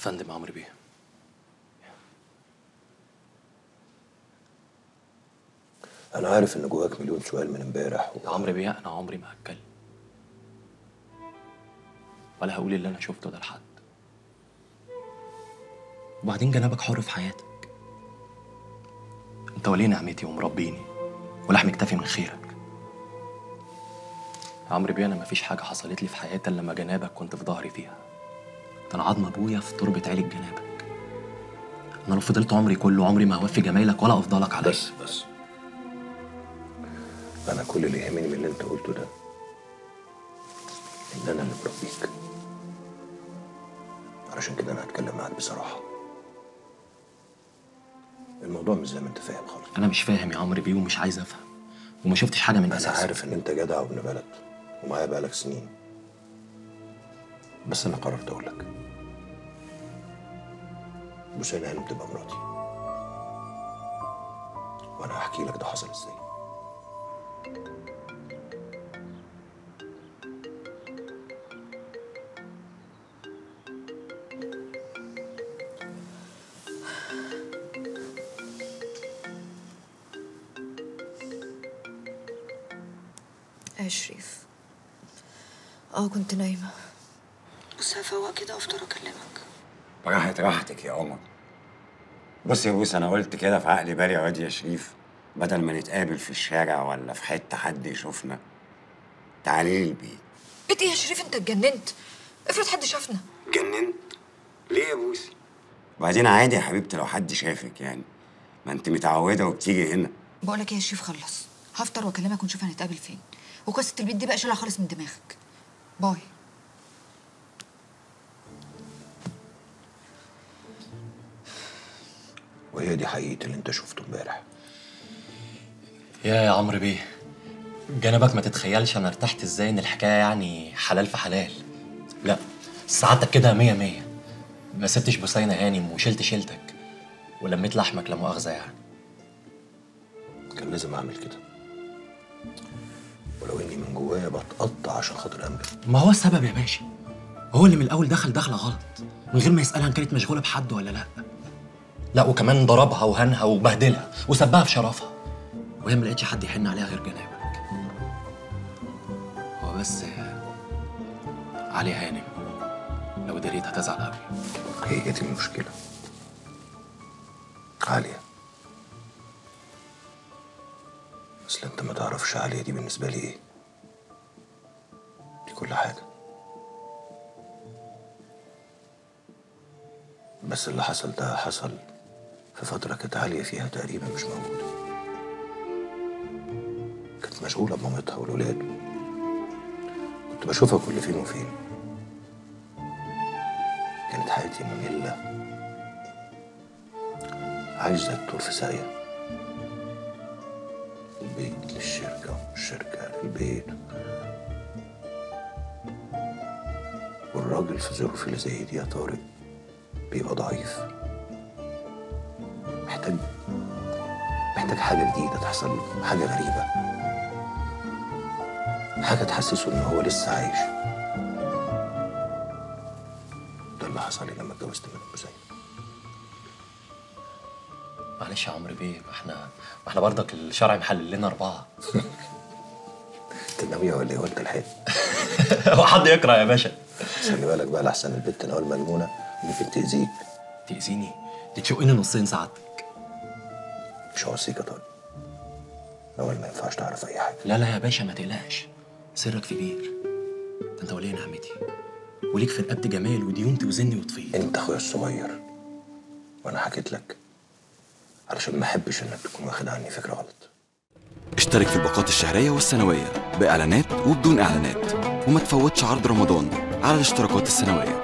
فندم عمرو بيه انا عارف ان جواك مليون سؤال من امبارح يا عمرو بيه انا عمري ما هتكلم ولا هقول اللي انا شفته ده لحد وبعدين جنابك حر في حياتك انت ولي نعمتي ومربيني ولحم كتافي من خيرك يا عمرو بيه انا مفيش حاجه حصلت لي في حياتي الا لما جنابك كنت في ظهري فيها كان عظم ابويا في تربه عيلة جنابك انا لو فضلت عمري كله عمري ما هوفي جمايلك ولا افضلك عليا بس بس انا كل اللي يهمني من اللي انت قلته ده ان انا اللي مربيك علشان كده انا هتكلم معاك بصراحه الموضوع مش زي ما انت فاهم خالص انا مش فاهم يا عمرو بيه ومش عايز افهم وما شفتش حاجه من انا اساسها عارف ان انت جدع وابن بلد ومعايا بقالك سنين بس انا قررت اقول لك بوسينة هانم تبقى مراتي وانا هحكي لك ده حصل ازاي يا شريف اه كنت نايمة بس هفوق كده وافطر اكلمك راحت راحتك يا عمر بص يا بوس انا قلت كده في عقلي بالي يا واد يا شريف بدل ما نتقابل في الشارع ولا في حته حد يشوفنا تعالي لي البيت بيت ايه يا شريف انت اتجننت افرض حد شافنا جننت ليه يا بوسي وبعدين عادي يا حبيبتي لو حد شافك يعني ما انت متعوده وبتيجي هنا بقولك ايه يا شريف خلص هفطر واكلمك ونشوف هنتقابل فين وقصة البيت دي بقى شيلها خالص من دماغك باي وهي دي حقيقه اللي انت شفته امبارح يا يا عمرو بيه جنبك ما تتخيلش انا ارتحت ازاي ان الحكايه يعني حلال في حلال لا سعادتك كده مية مية ما سبتش بوسينة هانم وشلت شيلتك ولميت لحمك لا مؤاخذه يعني كان لازم اعمل كده ولو اني من جوايا بتقطع عشان خاطر امجد ما هو السبب يا باشا هو اللي من الاول دخل دخله غلط من غير ما يسالها ان كانت مشغوله بحد ولا لا لا وكمان ضربها وهنها وبهدلها وسبها في شرفها وهي ما لقيتش حد يحن عليها غير جنابك هو بس علي هانم لو دريت هتزعل قوي هي دي المشكله عاليه اصل انت ما تعرفش عاليه دي بالنسبه لي ايه دي كل حاجه بس اللي حصل ده حصل في فترة كانت عالية فيها تقريبا مش موجودة كانت مشغولة بمامتها والولاد كنت بشوفها كل فين وفين كانت حياتي مملة عايش زي الطور في ساقية البيت للشركة والشركة للبيت والراجل في ظروف اللي زي دي يا طارق بيبقى ضعيف محتاج محتاج حاجة جديدة تحصل له حاجة غريبة حاجة تحسسه إن هو لسه عايش ده اللي حصل لي لما اتجوزت من أبو زينب معلش يا عمرو بيه ما احنا ما احنا برضك الشرع محلل لنا اربعه أنت ناوية ولا إيه وأنت لحقت؟ هو حد يقرا يا باشا بس خلي بالك بقى لأحسن البت نوال ملمونة ممكن تأذيك تاذيني دي تشقني نصين سعادتك مش هوصيك يا طارق نوال ما ينفعش تعرف أي حاجة لا لا يا باشا ما تقلقش سرك في بير ده انت ولي نعمتي وليك في رقبتي جمال وديون توزني وتفيض أنت أخويا الصغير وأنا حكيت لك علشان ما أحبش إنك تكون واخد عني فكرة غلط اشترك في الباقات الشهرية والسنوية بإعلانات وبدون إعلانات وما تفوتش عرض رمضان على الاشتراكات السنوية